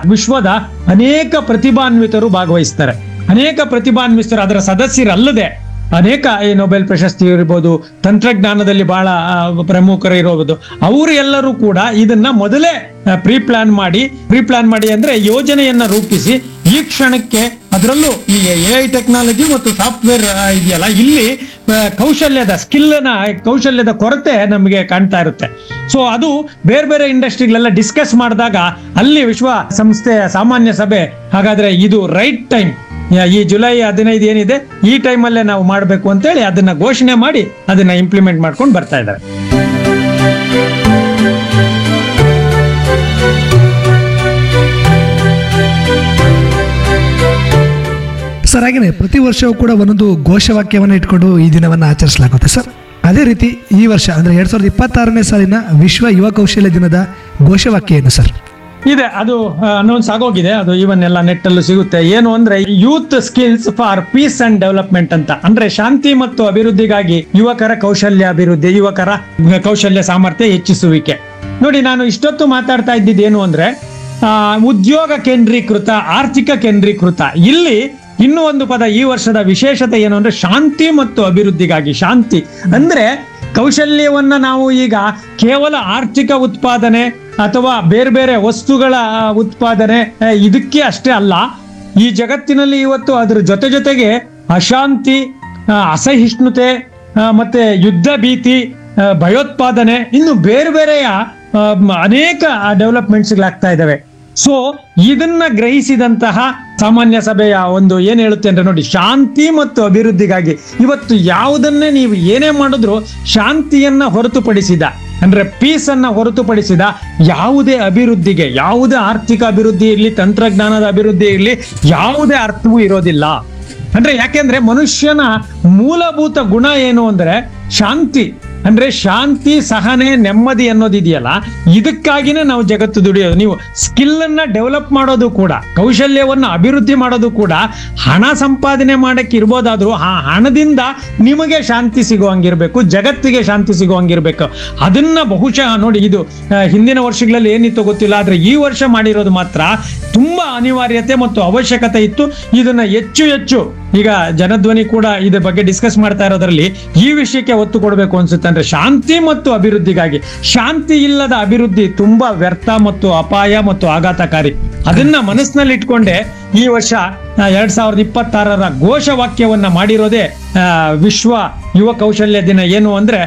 ವಿಶ್ವದ ಅನೇಕ ಪ್ರತಿಭಾನ್ವಿತರು ಭಾಗವಹಿಸ್ತಾರೆ ಅನೇಕ ಪ್ರತಿಭಾನ್ವಿತರು ಅದರ ಸದಸ್ಯರಲ್ಲದೆ ಅನೇಕ ಈ ನೊಬೆಲ್ ಪ್ರಶಸ್ತಿ ಇರ್ಬೋದು ತಂತ್ರಜ್ಞಾನದಲ್ಲಿ ಬಹಳ ಆ, ಪ್ರಮುಖರು ಇರಬಹುದು ಅವರು ಎಲ್ಲರೂ ಕೂಡ ಇದನ್ನ ಮೊದಲೇ ಪ್ರೀ ಪ್ಲಾನ್ ಮಾಡಿ ಪ್ರೀ ಪ್ಲಾನ್ ಮಾಡಿ ಅಂದ್ರೆ ಯೋಜನೆಯನ್ನ ರೂಪಿಸಿ ಈ ಕ್ಷಣಕ್ಕೆ ಅದರಲ್ಲೂ ಈ ಎ ಐ ಟೆಕ್ನಾಲಜಿ ಮತ್ತು ಸಾಫ್ಟ್ವೇರ್ ಇದೆಯಲ್ಲ ಇಲ್ಲಿ ಆ, ಕೌಶಲ್ಯದ ಸ್ಕಿಲ್ನ ಕೌಶಲ್ಯದ ಕೊರತೆ ನಮಗೆ ಕಾಣ್ತಾ ಇರುತ್ತೆ ಸೊ ಅದು ಬೇರೆ ಬೇರೆ ಇಂಡಸ್ಟ್ರಿಗಳೆಲ್ಲ ಡಿಸ್ಕಸ್ ಮಾಡಿದಾಗ ಅಲ್ಲಿ ವಿಶ್ವ ಸಂಸ್ಥೆಯ ಸಾಮಾನ್ಯ ಸಭೆ ಹಾಗಾದ್ರೆ ಇದು ರೈಟ್ ಟೈಮ್ ಈ ಜುಲೈ ಹದಿನೈದು ಏನಿದೆ ಈ ಟೈಮಲ್ಲೇ ನಾವು ಮಾಡಬೇಕು ಅಂತೇಳಿ ಅದನ್ನ ಘೋಷಣೆ ಮಾಡಿ ಅದನ್ನ ಇಂಪ್ಲಿಮೆಂಟ್ ಮಾಡ್ಕೊಂಡು ಬರ್ತಾ ಇದ್ದಾರೆ ಸರ್ ಹಾಗೆಯೇ ಪ್ರತಿ ವರ್ಷವೂ ಕೂಡ ಒಂದೊಂದು ಘೋಷವಾಕ್ಯವನ್ನು ಇಟ್ಕೊಂಡು ಈ ದಿನವನ್ನು ಆಚರಿಸಲಾಗುತ್ತೆ ಸರ್ ಅದೇ ರೀತಿ ಈ ವರ್ಷ ಅಂದರೆ ಎರಡು ಸಾವಿರದ ಇಪ್ಪತ್ತಾರನೇ ಸಾಲಿನ ವಿಶ್ವ ಯುವ ಕೌಶಲ್ಯ ದಿನದ ಘೋಷವಾಕ್ಯ ಏನು ಸರ್ ಇದೆ ಅದು ಅನೌನ್ಸ್ ಆಗೋಗಿದೆ ಅದು ಈವನ್ ಎಲ್ಲ ನೆಟ್ ಅಲ್ಲೂ ಸಿಗುತ್ತೆ ಏನು ಅಂದ್ರೆ youth skills for peace and development ಅಂತ ಅಂದ್ರೆ ಶಾಂತಿ ಮತ್ತು ಅಭಿವೃದ್ಧಿಗಾಗಿ ಯುವಕರ ಕೌಶಲ್ಯ ಅಭಿವೃದ್ಧಿ ಯುವಕರ ಕೌಶಲ್ಯ ಸಾಮರ್ಥ್ಯ ಹೆಚ್ಚಿಸುವಿಕೆ ನೋಡಿ ನಾನು ಇಷ್ಟೊತ್ತು ಮಾತಾಡ್ತಾ ಇದ್ದಿದ್ದು ಏನು ಅಂದ್ರೆ ಆ, ಉದ್ಯೋಗ ಕೇಂದ್ರೀಕೃತ ಆರ್ಥಿಕ ಕೇಂದ್ರೀಕೃತ ಇಲ್ಲಿ ಇನ್ನೂ ಒಂದು ಪದ ಈ ವರ್ಷದ ವಿಶೇಷತೆ ಏನು ಅಂದ್ರೆ ಶಾಂತಿ ಮತ್ತು ಅಭಿವೃದ್ಧಿಗಾಗಿ ಶಾಂತಿ ಅಂದ್ರೆ ಕೌಶಲ್ಯವನ್ನ ನಾವು ಈಗ ಕೇವಲ ಆರ್ಥಿಕ ಉತ್ಪಾದನೆ ಅಥವಾ ಬೇರೆ ಬೇರೆ ವಸ್ತುಗಳ ಆ, ಉತ್ಪಾದನೆ ಆ, ಇದಕ್ಕೆ ಅಷ್ಟೇ ಅಲ್ಲ ಈ ಜಗತ್ತಿನಲ್ಲಿ ಇವತ್ತು ಅದ್ರ ಜೊತೆ ಜೊತೆಗೆ ಅಶಾಂತಿ ಆ, ಅಸಹಿಷ್ಣುತೆ ಆ, ಮತ್ತೆ ಯುದ್ಧ ಭೀತಿ ಆ, ಭಯೋತ್ಪಾದನೆ ಇನ್ನು ಬೇರೆ ಬೇರೆಯ ಆ, ಮ- ಅನೇಕ ಡೆವಲಪ್ಮೆಂಟ್ಸ್ಗಳಾಗ್ತಾ ಇದ್ದಾವೆ ಸೊ ಇದನ್ನ ಗ್ರಹಿಸಿದಂತಹ ಸಾಮಾನ್ಯ ಸಭೆಯ ಒಂದು ಏನ್ ಹೇಳುತ್ತೆ ಅಂದ್ರೆ ನೋಡಿ ಶಾಂತಿ ಮತ್ತು ಅಭಿವೃದ್ಧಿಗಾಗಿ ಇವತ್ತು ಯಾವುದನ್ನೇ ನೀವು ಏನೇ ಮಾಡಿದ್ರು ಶಾಂತಿಯನ್ನ ಹೊರತುಪಡಿಸಿದ ಅಂದ್ರೆ ಪೀಸ್ ಅನ್ನ ಹೊರತುಪಡಿಸಿದ ಯಾವುದೇ ಅಭಿವೃದ್ಧಿಗೆ ಯಾವುದೇ ಆರ್ಥಿಕ ಅಭಿವೃದ್ಧಿ ಇರಲಿ ತಂತ್ರಜ್ಞಾನದ ಅಭಿವೃದ್ಧಿ ಇರಲಿ ಯಾವುದೇ ಅರ್ಥವೂ ಇರೋದಿಲ್ಲ ಅಂದ್ರೆ ಯಾಕೆಂದ್ರೆ ಮನುಷ್ಯನ ಮೂಲಭೂತ ಗುಣ ಏನು ಅಂದ್ರೆ ಶಾಂತಿ ಅಂದ್ರೆ ಶಾಂತಿ ಸಹನೆ ನೆಮ್ಮದಿ ಅನ್ನೋದಿದೆಯಲ್ಲ ಇದಕ್ಕಾಗಿನೇ ನಾವು ಜಗತ್ತು ದುಡಿಯೋದು ನೀವು ಸ್ಕಿಲ್ ಅನ್ನ ಡೆವಲಪ್ ಮಾಡೋದು ಕೂಡ ಕೌಶಲ್ಯವನ್ನ ಅಭಿವೃದ್ಧಿ ಮಾಡೋದು ಕೂಡ ಹಣ ಸಂಪಾದನೆ ಮಾಡಕ್ಕೆ ಇರ್ಬೋದಾದ್ರೂ ಆ ಹಣದಿಂದ ನಿಮಗೆ ಶಾಂತಿ ಸಿಗುವಂಗಿರ್ಬೇಕು ಜಗತ್ತಿಗೆ ಶಾಂತಿ ಸಿಗುವಂಗಿರ್ಬೇಕು ಅದನ್ನ ಬಹುಶಃ ನೋಡಿ ಇದು ಆ, ಹಿಂದಿನ ವರ್ಷಗಳಲ್ಲಿ ಏನಿತ್ತು ಗೊತ್ತಿಲ್ಲ ಆದ್ರೆ ಈ ವರ್ಷ ಮಾಡಿರೋದು ಮಾತ್ರ ತುಂಬಾ ಅನಿವಾರ್ಯತೆ ಮತ್ತು ಅವಶ್ಯಕತೆ ಇತ್ತು ಇದನ್ನ ಹೆಚ್ಚು ಹೆಚ್ಚು ಈಗ ಜನಧ್ವನಿ ಕೂಡ ಇದ್ರ ಬಗ್ಗೆ ಡಿಸ್ಕಸ್ ಮಾಡ್ತಾ ಇರೋದ್ರಲ್ಲಿ ಈ ವಿಷಯಕ್ಕೆ ಒತ್ತು ಕೊಡಬೇಕು ಅನ್ಸುತ್ತೆ ಅಂದ್ರೆ ಶಾಂತಿ ಮತ್ತು ಅಭಿವೃದ್ಧಿಗಾಗಿ ಶಾಂತಿ ಇಲ್ಲದ ಅಭಿವೃದ್ಧಿ ತುಂಬಾ ವ್ಯರ್ಥ ಮತ್ತು ಅಪಾಯ ಮತ್ತು ಆಘಾತಕಾರಿ ಅದನ್ನ ಮನಸ್ಸಿನಲ್ಲಿ ಇಟ್ಕೊಂಡೆ ಈ ವರ್ಷ ಆ, ಎರಡ್ ಸಾವಿರದ ಇಪ್ಪತ್ತಾರರ ಘೋಷವಾಕ್ಯವನ್ನ ಮಾಡಿರೋದೇ ಆ, ವಿಶ್ವ ಯುವ ಕೌಶಲ್ಯ ದಿನ ಏನು ಅಂದ್ರೆ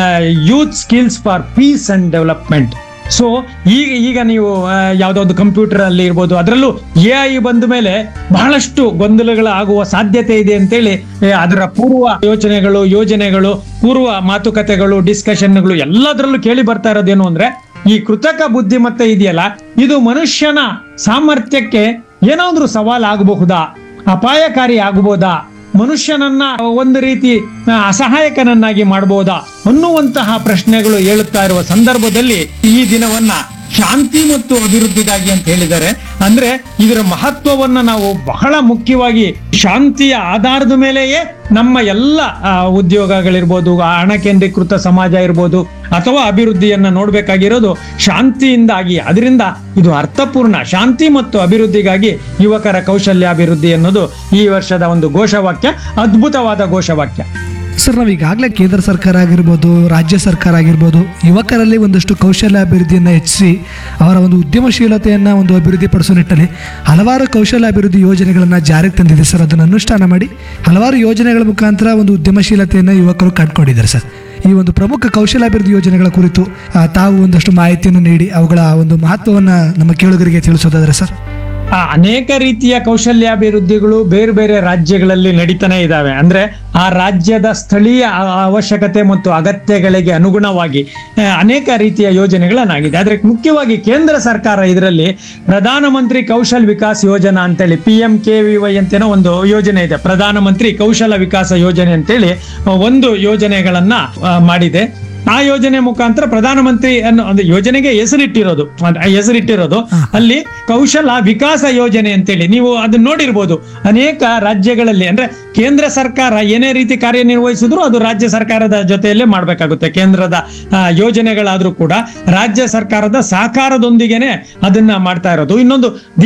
youth skills for peace and development so ಈಗ ಈಗ ನೀವು ಆ, ಯಾವ್ದೋ ಒಂದು ಕಂಪ್ಯೂಟರ್ ಅಲ್ಲಿ ಇರ್ಬೋದು ಅದರಲ್ಲೂ ಎ ಐ ಬಂದ ಮೇಲೆ ಬಹಳಷ್ಟು ಗೊಂದಲಗಳು ಆಗುವ ಸಾಧ್ಯತೆ ಇದೆ ಅಂತೇಳಿ ಏ, ಅದರ ಪೂರ್ವ ಯೋಚನೆಗಳು ಯೋಜನೆಗಳು ಪೂರ್ವ ಮಾತುಕತೆಗಳು ಡಿಸ್ಕಷನ್ಗಳು ಎಲ್ಲದರಲ್ಲೂ ಕೇಳಿ ಬರ್ತಾ ಇರೋದೇನು ಅಂದ್ರೆ ಈ ಕೃತಕ ಬುದ್ಧಿಮತ್ತೆ ಇದೆಯಲ್ಲ ಇದು ಮನುಷ್ಯನ ಸಾಮರ್ಥ್ಯಕ್ಕೆ ಏನಾದ್ರೂ ಸವಾಲ್ ಆಗಬಹುದಾ ಅಪಾಯಕಾರಿ ಆಗಬಹುದಾ ಮನುಷ್ಯನನ್ನ ಒಂದು ರೀತಿ ಆ, ಅಸಹಾಯಕನನ್ನಾಗಿ ಮಾಡಬಹುದಾ ಅನ್ನುವಂತಹ ಪ್ರಶ್ನೆಗಳು ಹೇಳುತ್ತಾ ಇರುವ ಸಂದರ್ಭದಲ್ಲಿ ಈ ದಿನವನ್ನ ಶಾಂತಿ ಮತ್ತು ಅಭಿವೃದ್ಧಿಗಾಗಿ ಅಂತ ಹೇಳಿದ್ದಾರೆ ಅಂದ್ರೆ ಇದರ ಮಹತ್ವವನ್ನ ನಾವು ಬಹಳ ಮುಖ್ಯವಾಗಿ ಶಾಂತಿಯ ಆಧಾರದ ಮೇಲೆಯೇ ನಮ್ಮ ಎಲ್ಲ ಆ, ಉದ್ಯೋಗಗಳಿರ್ಬೋದು ಆ ಹಣ ಕೇಂದ್ರೀಕೃತ ಸಮಾಜ ಇರ್ಬೋದು ಅಥವಾ ಅಭಿವೃದ್ಧಿಯನ್ನ ನೋಡ್ಬೇಕಾಗಿರೋದು ಶಾಂತಿಯಿಂದಾಗಿ ಅದರಿಂದ ಇದು ಅರ್ಥಪೂರ್ಣ ಶಾಂತಿ ಮತ್ತು ಅಭಿವೃದ್ಧಿಗಾಗಿ ಯುವಕರ ಕೌಶಲ್ಯ ಅಭಿವೃದ್ಧಿ ಅನ್ನೋದು ಈ ವರ್ಷದ ಒಂದು ಘೋಷವಾಕ್ಯ ಅದ್ಭುತವಾದ ಘೋಷವಾಕ್ಯ ಸರ್ ನಾವು ಈಗಾಗಲೇ ಕೇಂದ್ರ ಸರ್ಕಾರ ಆಗಿರ್ಬೋದು ರಾಜ್ಯ ಸರ್ಕಾರ ಆಗಿರ್ಬೋದು ಯುವಕರಲ್ಲಿ ಒಂದಷ್ಟು ಕೌಶಲ್ಯ ಅಭಿವೃದ್ಧಿಯನ್ನು ಹೆಚ್ಚಿಸಿ ಅವರ ಒಂದು ಉದ್ಯಮಶೀಲತೆಯನ್ನು ಒಂದು ಅಭಿವೃದ್ಧಿಪಡಿಸೋ ನಿಟ್ಟಿನಲ್ಲಿ ಹಲವಾರು ಕೌಶಲ್ಯ ಅಭಿವೃದ್ಧಿ ಯೋಜನೆಗಳನ್ನು ಜಾರಿಗೆ ತಂದಿದೆ ಸರ್ ಅದನ್ನು ಅನುಷ್ಠಾನ ಮಾಡಿ ಹಲವಾರು ಯೋಜನೆಗಳ ಮುಖಾಂತರ ಒಂದು ಉದ್ಯಮಶೀಲತೆಯನ್ನು ಯುವಕರು ಕಂಡುಕೊಂಡಿದ್ದಾರೆ ಸರ್ ಈ ಒಂದು ಪ್ರಮುಖ ಕೌಶಲ್ಯಾಭಿವೃದ್ಧಿ ಯೋಜನೆಗಳ ಕುರಿತು ಆ, ತಾವು ಒಂದಷ್ಟು ಮಾಹಿತಿಯನ್ನು ನೀಡಿ ಅವುಗಳ ಒಂದು ಮಹತ್ವವನ್ನು ನಮ್ಮ ಕೇಳುಗರಿಗೆ ತಿಳಿಸೋದಾದ್ರೆ ಸರ್ ಆ ಅನೇಕ ರೀತಿಯ ಕೌಶಲ್ಯಾಭಿವೃದ್ಧಿಗಳು ಬೇರೆ ಬೇರೆ ರಾಜ್ಯಗಳಲ್ಲಿ ನಡೀತಾನೆ ಇದ್ದಾವೆ ಅಂದ್ರೆ ಆ ರಾಜ್ಯದ ಸ್ಥಳೀಯ ಆ- ಅವಶ್ಯಕತೆ ಮತ್ತು ಅಗತ್ಯಗಳಿಗೆ ಅನುಗುಣವಾಗಿ ಆ, ಅನೇಕ ರೀತಿಯ ಯೋಜನೆಗಳನ್ನಾಗಿದೆ ಆದ್ರೆ ಮುಖ್ಯವಾಗಿ ಕೇಂದ್ರ ಸರ್ಕಾರ ಇದರಲ್ಲಿ ಪ್ರಧಾನಮಂತ್ರಿ ಕೌಶಲ್ ವಿಕಾಸ್ ಯೋಜನಾ ಅಂತೇಳಿ P M K V Y ಅಂತೇನೋ ಒಂದು ಯೋಜನೆ ಇದೆ ಪ್ರಧಾನಮಂತ್ರಿ ಕೌಶಲ ವಿಕಾಸ ಯೋಜನೆ ಅಂತೇಳಿ ಆ, ಒಂದು ಯೋಜನೆಗಳನ್ನ ಆ, ಮಾಡಿದೆ ಆ ಯೋಜನೆ ಮುಖಾಂತರ ಪ್ರಧಾನಮಂತ್ರಿ ಅನ್ನೋ ಒಂದು ಯೋಜನೆಗೆ ಹೆಸರಿಟ್ಟಿರೋದು ಅಂದ್ರೆ ಆ ಹೆಸರಿಟ್ಟಿರೋದು ಅಲ್ಲಿ ಕೌಶಲ ವಿಕಾಸ ಯೋಜನೆ ಅಂತೇಳಿ ನೀವು ಅದನ್ನ ನೋಡಿರ್ಬೋದು ಅನೇಕ ರಾಜ್ಯಗಳಲ್ಲಿ ಅಂದ್ರೆ ಕೇಂದ್ರ ಸರ್ಕಾರ ಏನೇ ರೀತಿ ಕಾರ್ಯನಿರ್ವಹಿಸಿದ್ರು ಅದು ರಾಜ್ಯ ಸರ್ಕಾರದ ಜೊತೆಯಲ್ಲೇ ಮಾಡ್ಬೇಕಾಗುತ್ತೆ ಕೇಂದ್ರದ ಆ, ಯೋಜನೆಗಳಾದ್ರೂ ಕೂಡ ರಾಜ್ಯ ಸರ್ಕಾರದ ಸಹಕಾರದೊಂದಿಗೆನೆ ಅದನ್ನ ಮಾಡ್ತಾ ಇರೋದು ಇನ್ನೊಂದು